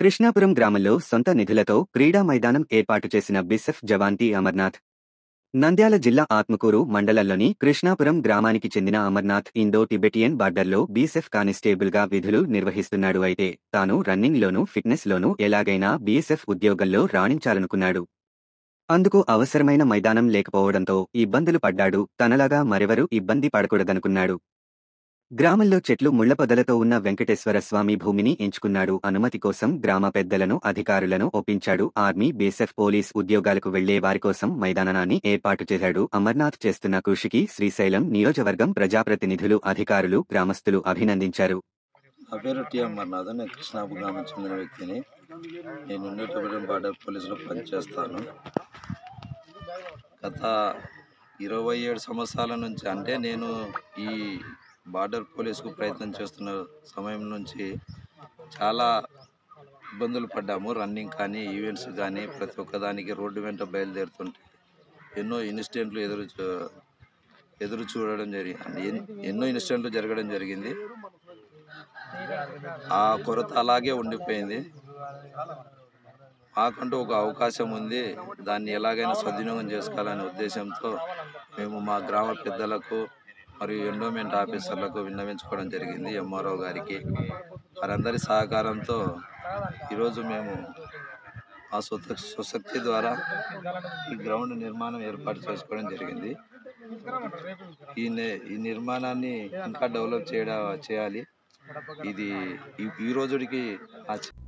కృష్ణాపురం గ్రామంలో సొంత నిధులతో క్రీడా మైదానం ఏర్పాటు చేసిన బిసెఫ్ జవాన్టీ అమర్నాథ్ నంద్యాల జిల్లా ఆత్మకూరు మండలంలోని కృష్ణాపురం గ్రామానికి చెందిన అమర్నాథ్ ఇండో టిబెటియన్ బార్డర్లో బీఎస్ఎఫ్ కానిస్టేబుల్గా విధులు నిర్వహిస్తున్నాడు అయితే తాను రన్నింగ్లోనూ ఫిట్నెస్లోనూ ఎలాగైనా బీఎస్ఎఫ్ ఉద్యోగంలో రాణించాలనుకున్నాడు అందుకు అవసరమైన మైదానం లేకపోవడంతో ఇబ్బందులు పడ్డాడు తనలాగా మరెవరూ ఇబ్బంది పడకూడదనుకున్నాడు గ్రామంలో చెట్లు ముళ్లపొదలతో ఉన్న వెంకటేశ్వర స్వామి భూమిని ఎంచుకున్నాడు అనుమతి కోసం గ్రామ పెద్దలను అధికారులను ఒప్పించాడు ఆర్మీ బీఎస్ఎఫ్ పోలీస్ ఉద్యోగాలకు వెళ్లే వారి కోసం మైదానాన్ని ఏర్పాటు చేశాడు అమర్నాథ్ చేస్తున్న కృషికి శ్రీశైలం నియోజకవర్గం ప్రజాప్రతినిధులు అధికారులు గ్రామస్తులు అభినందించారు నా పేరు టి అమర్నాథ్ నేను కృష్ణాపు గ్రామం చెందిన వ్యక్తిని నేను న్యూటబిలియన్ బార్డర్ పోలీసులో పనిచేస్తాను గత ఇరవై ఏడు సంవత్సరాల నుంచి అంటే నేను ఈ బార్డర్ పోలీసుకు ప్రయత్నం చేస్తున్న సమయం నుంచి చాలా ఇబ్బందులు పడ్డాము రన్నింగ్ కానీ ఈవెంట్స్ కానీ ప్రతి ఒక్కదానికి రోడ్డు వెంట బయలుదేరుతుంటే ఎన్నో ఇన్సిడెంట్లు ఎదురు చూ- ఎదురు చూడడం జరిగింది ఎన్నో ఇన్సిడెంట్లు జరగడం జరిగింది ఆ కొరత అలాగే ఉండిపోయింది మాకంటూ ఒక అవకాశం ఉంది దాన్ని ఎలాగైనా సద్వినియోగం చేసుకోవాలనే ఉద్దేశంతో మేము మా గ్రామ పెద్దలకు మరియు ఎండోమెంట్ ఆఫీసర్లకు విన్నవించుకోవడం జరిగింది ఎంఆర్ఓ గారికి వారందరి సహకారంతో ఈరోజు మేము మా స్వత స్వశక్తి ద్వారా ఈ గ్రౌండ్ నిర్మాణం ఏర్పాటు చేసుకోవడం జరిగింది ఈ ని- ఈ నిర్మాణాన్ని ఇంకా డెవలప్ చేయడా చేయాలి ఇది ఈ- ఈ రోజుడికి ఆ చ-